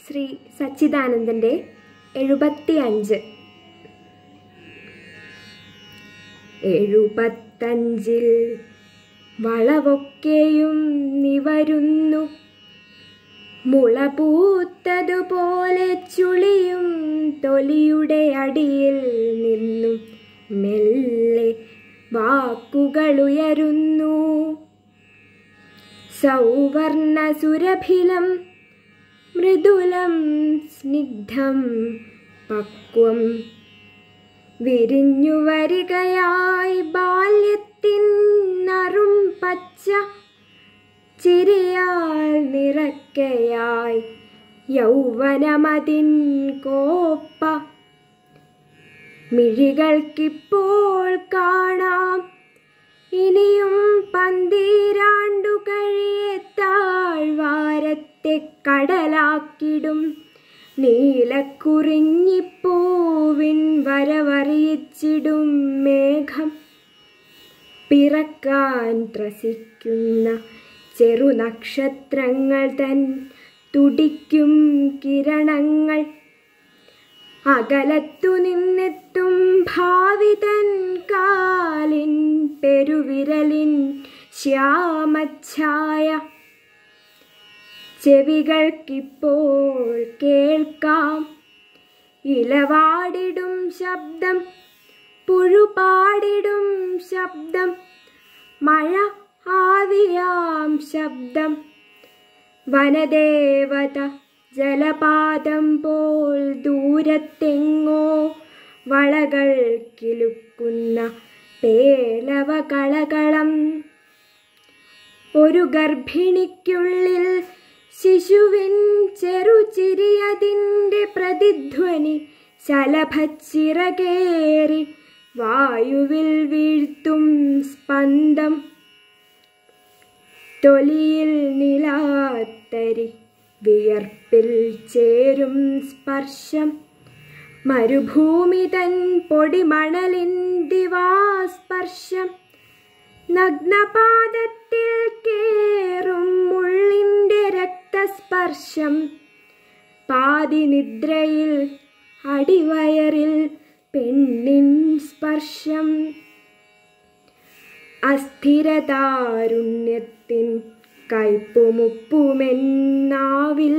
ശ്രീ സച്ചിദാനന്ദൻ്റെ എഴുപത്തി അഞ്ച് എഴുപത്തഞ്ചിൽ വളവൊക്കെയും നിവരുന്നു മുളപൂത്തതുപോലെ ചുളിയും തൊലിയുടെ അടിയിൽ നിന്നും മെല്ലെ വാക്കുകളുയരുന്നു സൗവർണ സുരഭിലം മൃദുലം സ്നിഗ്ധം പക്വം വിരിഞ്ഞു വരികയായി ബാല്യത്തിൻ നറും പച്ച ചിരിയാൽ നിറക്കയായി യൗവനമതിൻ കോപ്പ മിഴികൾക്കിപ്പോൾ കാണാം ഇനിയും പന്തീരാണ്ടു കഴിയെ താഴ്വാരത്തെ കടലാക്കിടും നീലക്കുറിഞ്ഞിപ്പൂവിൻ വരവറിയിച്ചിടും മേഘം പിറക്കാൻ ത്രസിക്കുന്ന ചെറുനക്ഷത്രങ്ങൾ തൻ തുടിക്കും കിരണങ്ങൾ അകലത്തു നിന്നെത്തും ഭാവി തൻ കാലിൻ പെരുവിരലിൻ ശ്യാമഛായ ചെവികൾക്കിപ്പോൾ കേൾക്കാം ഇലവാടിടും ശബ്ദം പുഴുപാടിടും ശബ്ദം മഴ ആവിയാം ശബ്ദം വനദേവത ജലപാതം പോൽ ദൂരത്തെങ്ങോ വളകൾ കിലുക്കുന്ന പേലവ കളകളം ഒരു ഗർഭിണിക്കുള്ളിൽ ശിശുവിൻ ചെറുചിരിയതിൻ്റെ പ്രതിധ്വനി ശലഭച്ചിറകേറി വായുവിൽ വീഴ്ത്തും സ്പന്ദം തൊലിയിൽ നിലാത്തരി വിയർപ്പിൽ ചേരും സ്പർശം മരുഭൂമി തൻ പൊടിമണലിൻ ദിവാസ്പർശം നഗ്നപാദത്തിൽ കേറും മുള്ളിൻ്റെ രക്തസ്പർശം പാതിനിദ്രയിൽ അടിവയറിൽ പെണ്ണിൻ സ്പർശം അസ്ഥിരതാരുണ്യത്തിൻ കയ്പുമുപ്പുമെന്നാവിൽ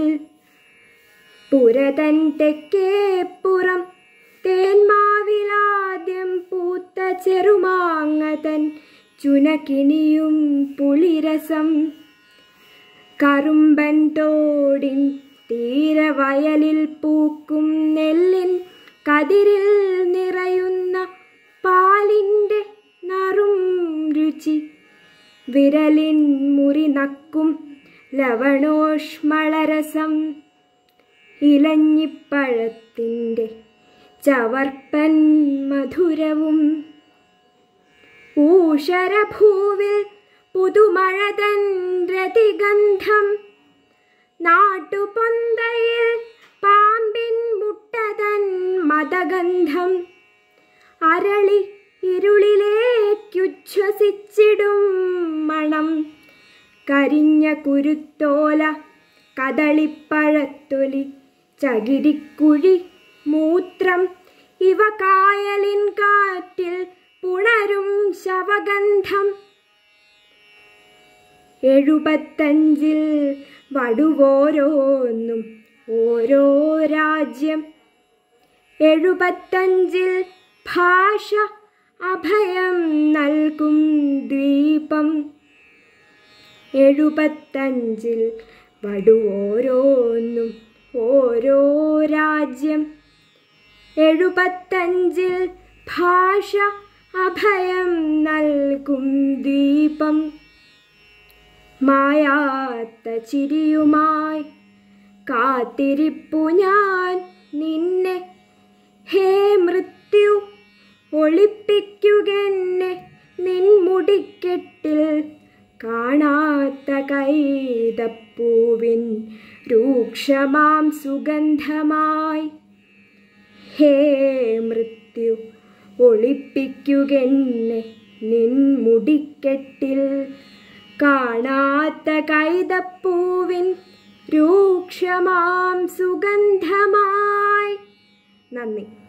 പുരതൻ തെക്കേപ്പുറം തേന്മാവിലാദ്യം പൂത്ത ചെറുമാങ്ങതൻ ചുനക്കിനിയും പുളിരസം കറുമ്പൻ തോടിൻ തീരവയലിൽ പൂക്കും നെല്ലിൻ കതിരിൽ നിറയുന്ന പാലിൻ്റെ നറും രുചി വിരലിൻ മുറി നക്കും ലവണോഷ്മളരസം ഇലഞ്ഞിപ്പഴത്തിൻ്റെ ചവർപ്പൻ മധുരവും ഊഷരഭൂവിൽ പുതുമഴതൻ രതിഗന്ധം നാട്ടുപൊന്തയിൽ പാമ്പിൻ മുട്ടതൻ മതഗന്ധം അരളി ഇരുളിലേക്കുച്ഛ്വസിച്ചിടും മണം കരിഞ്ഞ കുരുത്തോല കദളിപ്പഴത്തൊലി ചകിരിക്കുഴി മൂത്രം ഇവ കായലിൻ കാറ്റിൽ പുണരും ശവഗന്ധം എഴുപത്തഞ്ചിൽ വടുവോരോന്നും ഓരോ രാജ്യം എഴുപത്തഞ്ചിൽ ഭാഷ അഭയം നൽകും ദ്വീപം എഴുപത്തഞ്ചിൽ വടുവോരോന്നും ഓരോ രാജ്യം എഴുപത്തഞ്ചിൽ ഭാഷ അഭയം നൽകും ദീപം മായാത്ത ചിരിയുമായി കാത്തിരിപ്പു ഞാൻ നിന്നെ ഹേ മൃത്യു ഒളിപ്പിക്കുകെന്നെ നിൻമുടിക്കെട്ടിൽ കാണാത്ത കൈതപ്പൂവിൻ രൂക്ഷമാം സുഗന്ധമായി ഹേ മൃത്യു ഒളിപ്പിക്കുകെന്നെ നിൻ മുടിക്കെട്ടിൽ കാണാത്ത കൈതപ്പൂവിൻ രൂക്ഷമാം സുഗന്ധമായി നന്ദി